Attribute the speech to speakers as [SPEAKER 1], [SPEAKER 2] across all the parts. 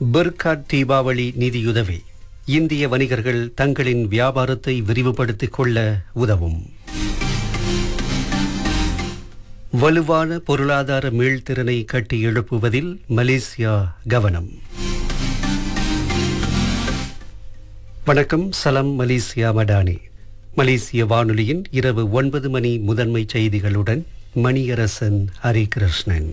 [SPEAKER 1] பெர்காட் தீபாவளி நிதியுதவி இந்திய வணிகர்கள் தங்களின் வியாபாரத்தை விரிவுபடுத்திக் கொள்ள உதவும் வலுவான பொருளாதார மீள்திறனை கட்டி எழுப்புவதில் மலேசியா கவனம் வணக்கம் சலம் மலேசியா மடானி மலேசிய வானொலியின் இரவு ஒன்பது மணி முதன்மை செய்திகளுடன் மணியரசன் ஹரிகிருஷ்ணன்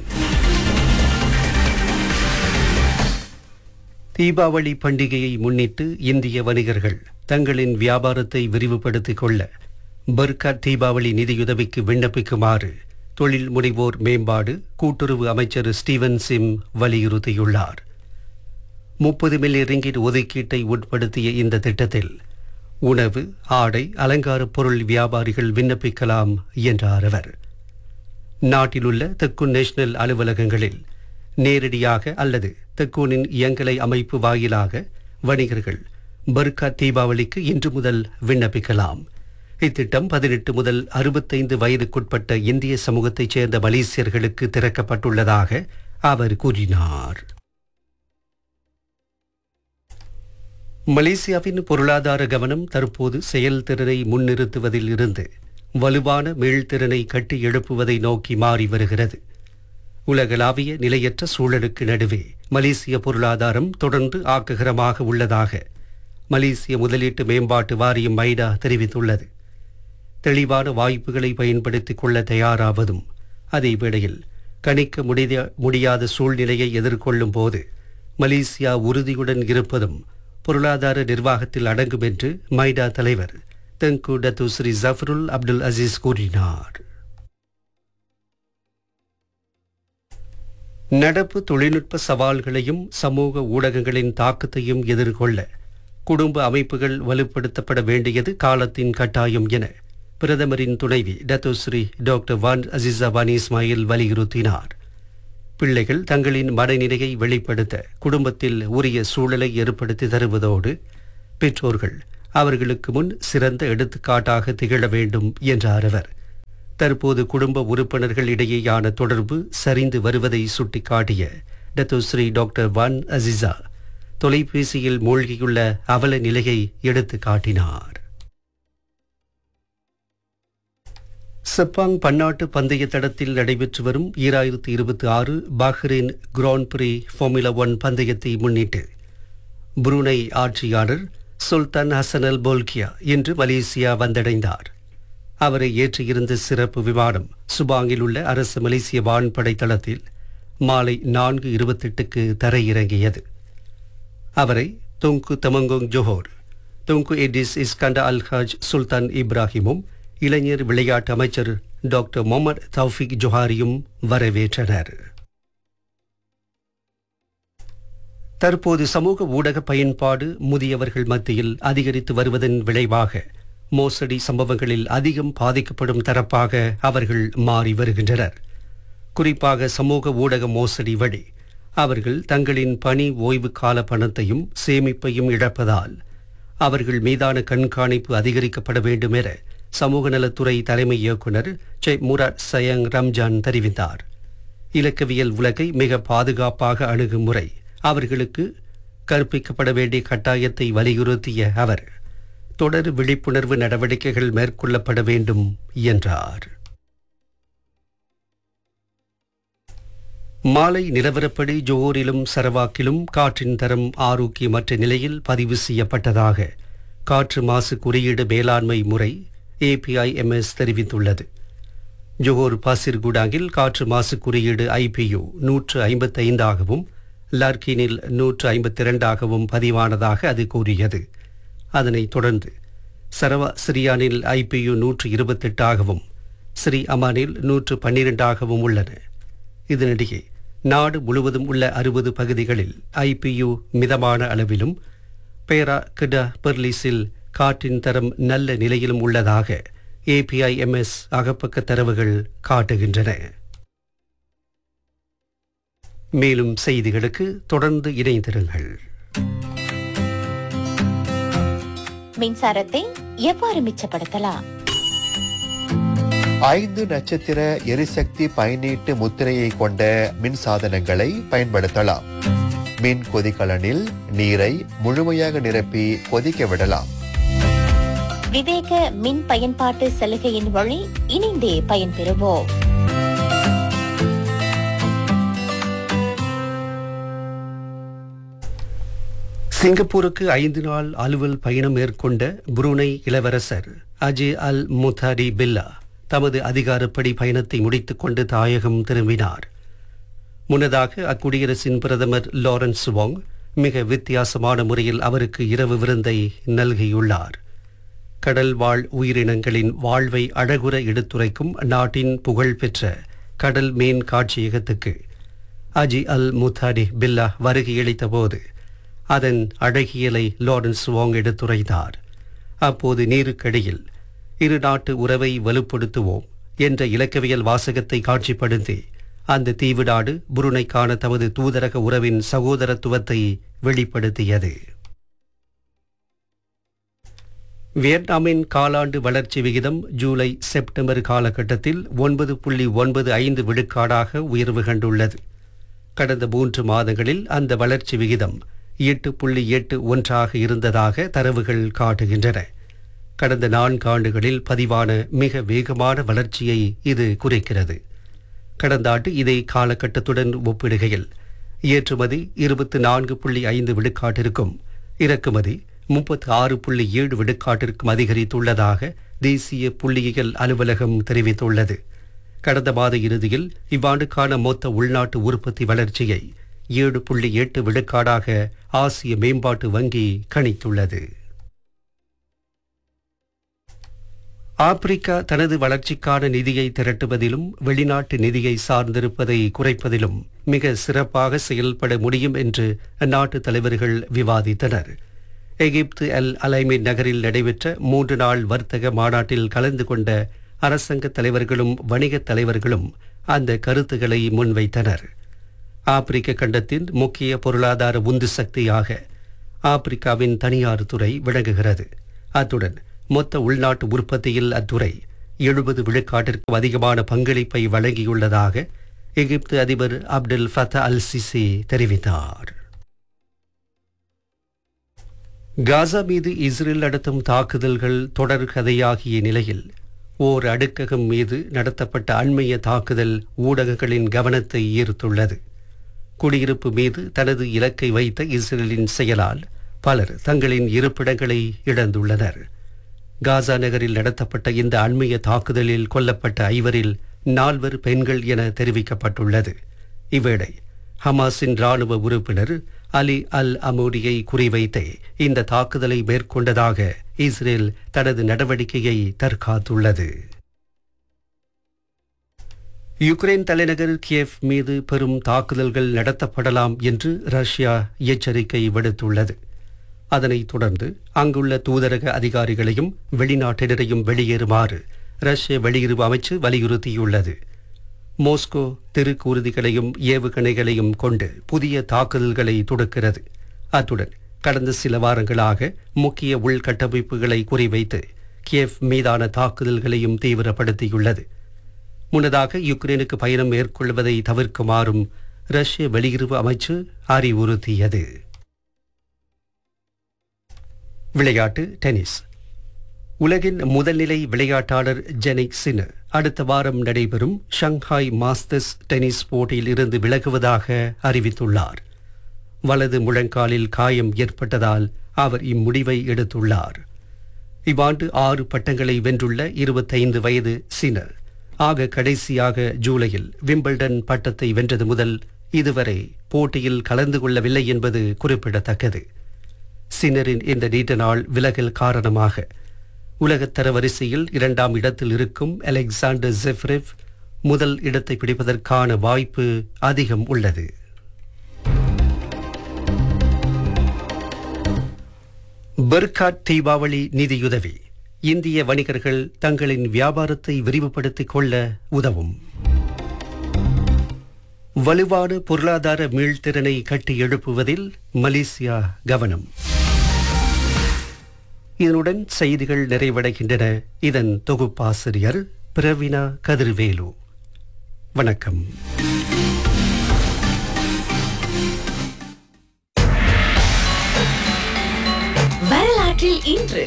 [SPEAKER 1] தீபாவளி பண்டிகையை முன்னிட்டு இந்திய வணிகர்கள் தங்களின் வியாபாரத்தை விரிவுபடுத்திக் கொள்ள பர்காட் தீபாவளி நிதியுதவிக்கு விண்ணப்பிக்குமாறு தொழில் முனைவோர் மேம்பாடு கூட்டுறவு அமைச்சர் ஸ்டீவன் சிம் வலியுறுத்தியுள்ளார் முப்பது மில்லியன் ரிங்கிட் ஒதுக்கீட்டை உட்படுத்திய இந்த திட்டத்தில் உணவு ஆடை அலங்கார பொருள் வியாபாரிகள் விண்ணப்பிக்கலாம் என்றார் அவர் நாட்டிலுள்ள தெக்குன் நேஷனல் அலுவலகங்களில் நேரடியாக அல்லது தெக்கூனின் இயங்கலை அமைப்பு வாயிலாக வணிகர்கள் பர்கா தீபாவளிக்கு இன்று முதல் விண்ணப்பிக்கலாம் இத்திட்டம் பதினெட்டு முதல் அறுபத்தைந்து வயதுக்குட்பட்ட இந்திய சமூகத்தைச் சேர்ந்த மலேசியர்களுக்கு திறக்கப்பட்டுள்ளதாக அவர் கூறினார் மலேசியாவின் பொருளாதார கவனம் தற்போது செயல்திறனை முன்னிறுத்துவதில் இருந்து வலுவான மீள்திறனை கட்டி எழுப்புவதை நோக்கி மாறி வருகிறது உலகளாவிய நிலையற்ற சூழலுக்கு நடுவே மலேசிய பொருளாதாரம் தொடர்ந்து ஆக்ககரமாக உள்ளதாக மலேசிய முதலீட்டு மேம்பாட்டு வாரியம் மைடா தெரிவித்துள்ளது தெளிவான வாய்ப்புகளை பயன்படுத்திக் கொள்ள தயாராவதும் அதே வேளையில் கணிக்க முடிய முடியாத சூழ்நிலையை எதிர்கொள்ளும் போது மலேசியா உறுதியுடன் இருப்பதும் பொருளாதார நிர்வாகத்தில் அடங்கும் என்று மைடா தலைவர் Tengku Datuk Seri Zafrul Abdul Aziz கூறினார் நடப்பு தொழில்நுட்ப சவால்களையும் சமூக ஊடகங்களின் தாக்கத்தையும் எதிர்கொள்ள குடும்ப அமைப்புகள் வலுப்படுத்தப்பட வேண்டியது காலத்தின் கட்டாயம் என பிரதமரின் துணைவி டத்தோஸ்ரீ டாக்டர் வான் அசிசாபானி இஸ்மாயில் வலியுறுத்தினார் பிள்ளைகள் தங்களின் மனநிலையை வெளிப்படுத்த குடும்பத்தில் உரிய சூழலை ஏற்படுத்தி தருவதோடு பெற்றோர்கள் அவர்களுக்கு முன் சிறந்த எடுத்துக்காட்டாக திகழ வேண்டும் என்றார் அவர் தற்போது குடும்ப உறுப்பினர்கள் இடையேயான தொடர்பு சரிந்து வருவதை சுட்டிக்காட்டிய டத்தோஸ்ரீ டாக்டர் வான் அசிசா தொலைபேசியில் மூழ்கியுள்ள அவல நிலையை எடுத்து காட்டினார் செப்பாங் பன்னாட்டு பந்தய தடத்தில் நடைபெற்று வரும் ஈராயிரத்தி இருபத்தி ஆறு Bahrain Grand Prix Formula One பந்தயத்தை முன்னிட்டு புரூனை ஆட்சியாளர் சுல்தான் ஹசன் அல் போல்கியா இன்று மலேசியா வந்தடைந்தார் அவரை ஏற்றியிருந்த சிறப்பு விமானம் சுபாங்கில் உள்ள அரசு மலேசிய வான்படை தளத்தில் மாலை நான்கு இருபத்தெட்டுக்கு தரையிறங்கியது அவரை தொங்கு தமங்கோங் ஜோஹோர் தொங்கு எடிஸ் இஸ்கண்டா அல்ஹாஜ் சுல்தான் இப்ராஹிமும் இளைஞர் விளையாட்டு அமைச்சர் டாக்டர் முகமது தௌஃபிக் ஜொஹாரியும் வரவேற்றனர் தற்போது சமூக ஊடக பயன்பாடு முதியவர்கள் மத்தியில் அதிகரித்து வருவதன் விளைவாக மோசடி சம்பவங்களில் அதிகம் பாதிக்கப்படும் தரப்பாக அவர்கள் மாறி வருகின்றனர் குறிப்பாக சமூக ஊடக மோசடி வழி அவர்கள் தங்களின் பணி ஓய்வு கால பணத்தையும் சேமிப்பையும் இழப்பதால் அவர்கள் மீதான கண்காணிப்பு அதிகரிக்கப்பட வேண்டும் என சமூக நலத்துறை தலைமை இயக்குனர் செ முராட் சயங் ரம்ஜான் தெரிவித்தார் இலக்கவியல் உலகை மிக பாதுகாப்பாக அணுகும் முறை அவர்களுக்கு கற்பிக்கப்பட வேண்டிய கட்டாயத்தை வலியுறுத்திய அவர் தொடர் விழிப்புணர்வு நடவடிக்கைகள் மேற்கொள்ளப்பட வேண்டும் என்றார் மாலை நிலவரப்படி ஜோஹரிலும் சரவாக்கிலும் காற்றின் தரம் ஆரோக்கியமற்ற நிலையில் பதிவு செய்யப்பட்டதாக காற்று மாசு குறியீடு மேலாண்மை முறை ஏபிஐஎம்எஸ் தெரிவித்துள்ளது ஜோஹர் பாசிர்குடாங்கில் காற்று மாசு குறியீடு ஐபியு நூற்று ஐம்பத்தைந்தாகவும் லார்கினில் நூற்று ஐம்பத்தி இரண்டாகவும் பதிவானதாக அது கூறியது அதனைத் தொடர்ந்து சரவா சிரியானில் ஐபியு நூற்று இருபத்தெட்டாகவும் ஸ்ரீ அமானில் நூற்று பன்னிரெண்டாகவும் உள்ளன இதனிடையே நாடு முழுவதும் உள்ள அறுபது பகுதிகளில் ஐபியு மிதமான அளவிலும் பேரா கிடா பெர்லிஸில் காற்றின் தரம் நல்ல நிலையிலும் உள்ளதாக ஏபிஐஎம்எஸ் அகப்பக்க தரவுகள் காட்டுகின்றன மேலும் செய்திகளுக்கு தொடர்ந்து இணைந்திருங்கள்
[SPEAKER 2] மின்சாரத்தை எவ்வாறு மிச்சப்படுத்தலாம்
[SPEAKER 3] ஐந்து நட்சத்திர எரிசக்தி பயனீட்டு முத்திரையை கொண்ட மின் சாதனங்களை பயன்படுத்தலாம் மின் கொதிகலனில் நீரை முழுமையாக நிரப்பி கொதிக்க விடலாம்
[SPEAKER 2] விவேக மின் பயன்பாட்டு சலுகையின் வழி இணைந்தே பயன்பெறுவோம்
[SPEAKER 1] சிங்கப்பூருக்கு ஐந்து நாள் அலுவல் பயணம் மேற்கொண்ட புருனை இளவரசர் அஜே அல் முத்தாடி பில்லா தமது அதிகாரப்படி பயணத்தை முடித்துக் கொண்டு தாயகம் திரும்பினார் முன்னதாக அக்குடியரசின் பிரதமர் லாரன்ஸ் வாங் மிக வித்தியாசமான முறையில் அவருக்கு இரவு விருந்தை நல்கியுள்ளார் கடல் வாழ் உயிரினங்களின் வாழ்வை அழகுற எடுத்துரைக்கும் நாட்டின் புகழ்பெற்ற கடல் மீன் காட்சியகத்துக்கு அஜி அல் முத்தாடி பில்லா வருகையளித்த போது அதன் அழகியலை லாரன்ஸ் வாங் எடுத்துரைத்தார் அப்போது நீருக்கடியில் இரு நாட்டு உறவை வலுப்படுத்துவோம் என்ற இலக்கவியல் வாசகத்தை காட்சிப்படுத்தி அந்த தீவு நாடு புருனைக்கான தமது தூதரக உறவின் சகோதரத்துவத்தை வெளிப்படுத்தியது வியட்நாமின் காலாண்டு வளர்ச்சி விகிதம் ஜூலை செப்டம்பர் காலகட்டத்தில் ஒன்பது புள்ளி ஒன்பது ஐந்து விழுக்காடாக உயர்வு கண்டுள்ளது கடந்த மூன்று மாதங்களில் அந்த வளர்ச்சி விகிதம் எட்டு புள்ளி எட்டு ஒன்றாக இருந்ததாக தரவுகள் காட்டுகின்றன கடந்த நான்கு ஆண்டுகளில் பதிவான மிக வேகமான வளர்ச்சியை இது குறிக்கிறது கடந்த ஆண்டு இதே காலகட்டத்துடன் ஒப்பிடுகையில் ஏற்றுமதி இருபத்தி நான்கு புள்ளி ஐந்து விழுக்காட்டிற்கும் இறக்குமதி முப்பத்தி ஆறு புள்ளி ஏழு விழுக்காட்டிற்கும் அதிகரித்துள்ளதாக தேசிய புள்ளியியல் அலுவலகம் தெரிவித்துள்ளது கடந்த மாத இறுதியில் இவ்வாண்டுக்கான மொத்த உள்நாட்டு உற்பத்தி வளர்ச்சியை ஏழு புள்ளி எட்டு விழுக்காடாக ஆசிய மேம்பாட்டு வங்கி கணித்துள்ளது ஆப்பிரிக்கா தனது வளர்ச்சிக்கான நிதியை திரட்டுவதிலும் வெளிநாட்டு நிதியை சார்ந்திருப்பதை குறைப்பதிலும் மிக சிறப்பாக செயல்பட முடியும் என்று அந்நாட்டு தலைவர்கள் விவாதித்தனர் எகிப்து அல் அலைமின் நகரில் நடைபெற்ற மூன்று நாள் வர்த்தக மாநாட்டில் கலந்து கொண்ட அரசாங்க தலைவர்களும் வணிகத் தலைவர்களும் அந்த கருத்துக்களை முன்வைத்தனர் ஆப்பிரிக்க கண்டத்தின் முக்கிய பொருளாதார உந்து சக்தியாக ஆப்பிரிக்காவின் தனியார் துறை விளங்குகிறது அத்துடன் மொத்த உள்நாட்டு உற்பத்தியில் அத்துறை எழுபது விழுக்காட்டிற்கும் அதிகமான பங்களிப்பை வழங்கியுள்ளதாக எகிப்து அதிபர் அப்டெல் ஃபத்தா அல் சிசி தெரிவித்தார் காசா மீது இஸ்ரேல் நடத்தும் தாக்குதல்கள் தொடர் கதையாகிய நிலையில் ஓர் அடுக்ககம் மீது நடத்தப்பட்ட அண்மைய தாக்குதல் ஊடகங்களின் கவனத்தை ஈர்த்துள்ளது குடியிருப்பு மீது தனது இலக்கை வைத்த இஸ்ரேலின் செயலால் பலர் தங்களின் இருப்பிடங்களை இழந்துள்ளனர் காசா நகரில் நடத்தப்பட்ட இந்த அண்மைய தாக்குதலில் கொல்லப்பட்ட ஐவரில் நால்வர் பெண்கள் என தெரிவிக்கப்பட்டுள்ளது இவ்வேளை ஹமாஸின் ராணுவ உறுப்பினர் அலி அல் அமூடியை குறிவைத்தே இந்த தாக்குதலை மேற்கொண்டதாக இஸ்ரேல் தனது நடவடிக்கையை தற்காத்துள்ளது யுக்ரைன் தலைநகர் கியேவ் மீது பெரும் தாக்குதல்கள் நடத்தப்படலாம் என்று ரஷ்யா எச்சரிக்கை விடுத்துள்ளது அதனைத் தொடர்ந்து அங்குள்ள தூதரக அதிகாரிகளையும் வெளிநாட்டினரையும் வெளியேறுமாறு ரஷ்ய வெளியுறவு அமைச்சு வலியுறுத்தியுள்ளது மோஸ்கோ திருக்கூறுதிகளையும் ஏவுகணைகளையும் கொண்டு புதிய தாக்குதல்களை தொடுக்கிறது அத்துடன் கடந்த சில வாரங்களாக முக்கிய உள்கட்டமைப்புகளை குறிவைத்து கியேவ் மீதான தாக்குதல்களையும் தீவிரப்படுத்தியுள்ளது முன்னதாக யுக்ரைனுக்கு பயணம் மேற்கொள்வதை தவிர்க்குமாறும் ரஷ்ய வெளியுறவு அமைச்சு அறிவுறுத்தியது விளையாட்டு டென்னிஸ் உலகின் முதல்நிலை விளையாட்டாளர் ஜெனிக் சின் அடுத்த வாரம் நடைபெறும் ஷங்காய் மாஸ்டர்ஸ் டென்னிஸ் போட்டியில் இருந்து விலகுவதாக அறிவித்துள்ளார் வலது முழங்காலில் காயம் ஏற்பட்டதால் அவர் இம்முடிவை எடுத்துள்ளார் இவ்வாண்டு ஆறு பட்டங்களை வென்றுள்ள இருபத்தைந்து வயது சினர் ஆக கடைசியாக ஜூலையில் விம்பிள்டன் பட்டத்தை வென்றது முதல் இதுவரை போட்டியில் கலந்து கொள்ளவில்லை என்பது குறிப்பிடத்தக்கது சின்னரின் இந்த நீண்ட நாள் விலகல் காரணமாக உலகத் தரவரிசையில் இரண்டாம் இடத்தில் இருக்கும் அலெக்சாண்டர் ஜெஃப்ரெவ் முதல் இடத்தை பிடிப்பதற்கான வாய்ப்பு அதிகம் உள்ளது பெர்காட் தீபாவளி நிதியுதவி இந்திய வணிகர்கள் தங்களின் வியாபாரத்தை விரிவுபடுத்திக் கொள்ள உதவும் வலுவான பொருளாதார மீள்திறனை கட்டி எழுப்புவதில் மலேசியா கவனம் இதனுடன் செய்திகள் நிறைவடைகின்றன இதன் தொகுப்பாசிரியர் பிரவீனா கதிர்வேலு வணக்கம்
[SPEAKER 4] வரலாற்றில் இன்று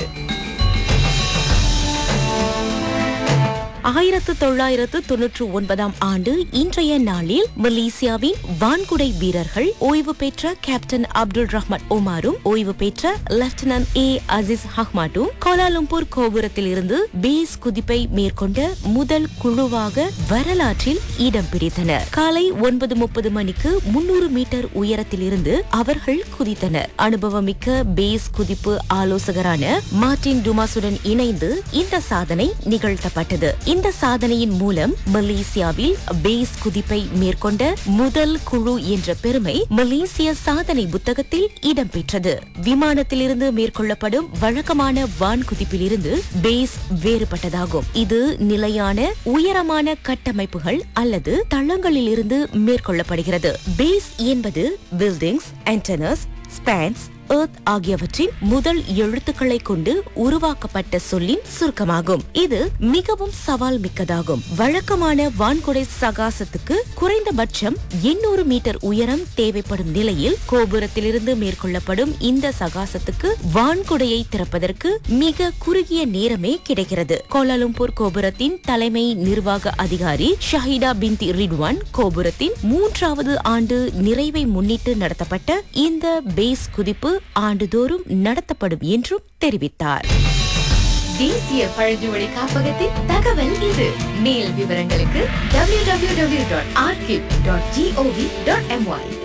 [SPEAKER 5] ஆயிரத்து தொள்ளாயிரத்து தொன்னூற்று ஒன்பதாம் ஆண்டு இன்றைய நாளில் மலேசியாவின் வான்குடை வீரர்கள் ஓய்வு பெற்ற கேப்டன் அப்துல் ரஹ்மான் ஒமாரும் ஓய்வு பெற்ற லெப்டினன்ட் ஏ அசிஸ் ஹஹ்மாட்டும் கோலாலம்பூர் கோபுரத்தில் இருந்து பேஸ் குதிப்பை மேற்கொண்ட முதல் குழுவாக வரலாற்றில் இடம் பிடித்தனர் காலை ஒன்பது முப்பது மணிக்கு முன்னூறு மீட்டர் உயரத்தில் இருந்து அவர்கள் குதித்தனர் அனுபவமிக்க பேஸ் குதிப்பு ஆலோசகரான மார்டின் டுமாசுடன் இணைந்து இந்த சாதனை நிகழ்த்தப்பட்டது இந்த சாதனையின் மூலம் மலேசியாவில் பேஸ் குதிப்பை மேற்கொண்ட முதல் குழு என்ற பெருமை மலேசிய சாதனை புத்தகத்தில் இடம்பெற்றது விமானத்திலிருந்து மேற்கொள்ளப்படும் வழக்கமான வான் குதிப்பிலிருந்து பேஸ் வேறுபட்டதாகும் இது நிலையான உயரமான கட்டமைப்புகள் அல்லது தளங்களிலிருந்து மேற்கொள்ளப்படுகிறது பேஸ் என்பது பில்டிங்ஸ் ஆண்டனஸ் ஸ்பேன்ஸ் எர்த் ஆகியவற்றின் முதல் எழுத்துக்களை கொண்டு உருவாக்கப்பட்ட சொல்லின் சுருக்கமாகும் இது மிகவும் சவால் மிக்கதாகும் வழக்கமான வான்குடை சகாசத்துக்கு குறைந்தபட்சம் 800 மீட்டர் உயரம் தேவைப்படும் நிலையில் கோபுரத்திலிருந்து மேற்கொள்ளப்படும் இந்த சகாசத்துக்கு வான்குடையை திறப்பதற்கு மிக குறுகிய நேரமே கிடைக்கிறது கோலாலம்பூர் கோபுரத்தின் தலைமை நிர்வாக அதிகாரி ஷஹிடா பின்தி ரிட்வான் கோபுரத்தின் மூன்றாவது ஆண்டு நிறைவை முன்னிட்டு நடத்தப்பட்ட இந்த பேஸ் குதிப்பு ஆண்டுதோறும் நடத்தப்படும் என்றும் தெரிவித்தார்
[SPEAKER 4] தேசிய பழங்குடி காப்பகத்தின் தகவல் இது மேல் விவரங்களுக்கு www.archive.gov.my